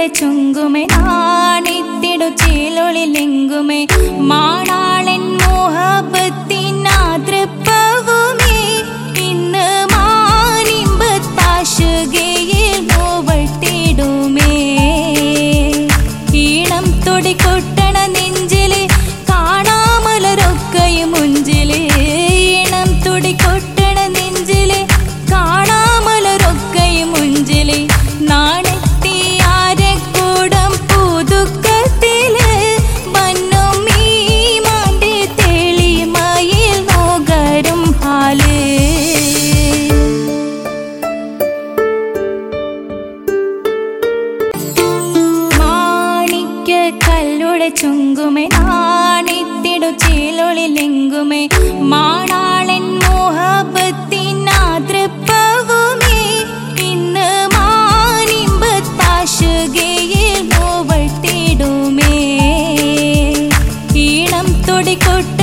കല്ലുടെ ചുങ്കുമേ നാണിത്തിടു ചേലൊളിലെങ്കുമേ മാണാളൻ മോഹബത്തിനാതൃപ്പവുമേ ഇന്ന് മാനിമ്പത്താശുകയിൽ നോവട്ടിടുമേ ഈണം തുടികൊട്ടണ നെഞ്ചില് കാണാമലരൊക്കെയും മുഞ്ചില് ഈണം തുടികൊട്ടണ നെഞ്ചില് കാണാമലരൊക്കെയും മുഞ്ചില് നാണത്തിയാരെ കൂടം പുതുക്കത്തില് മണ്ണും ഈ മാന്റെ തെളിമയിൽ നോകരും ഹാല് മാണിക്യ കല്ലുടെ ചുങ്കുമേ നാണിത്തിടു ചേലൊളിലെങ്കുമേ മാണാളൻ മോഹബത്തിനാതൃപ്പവുമേ ഇന്ന് മാനിമ്പത്താശുകയിൽ നോവട്ടിടുമേ ഈണം തുടികൊട്ട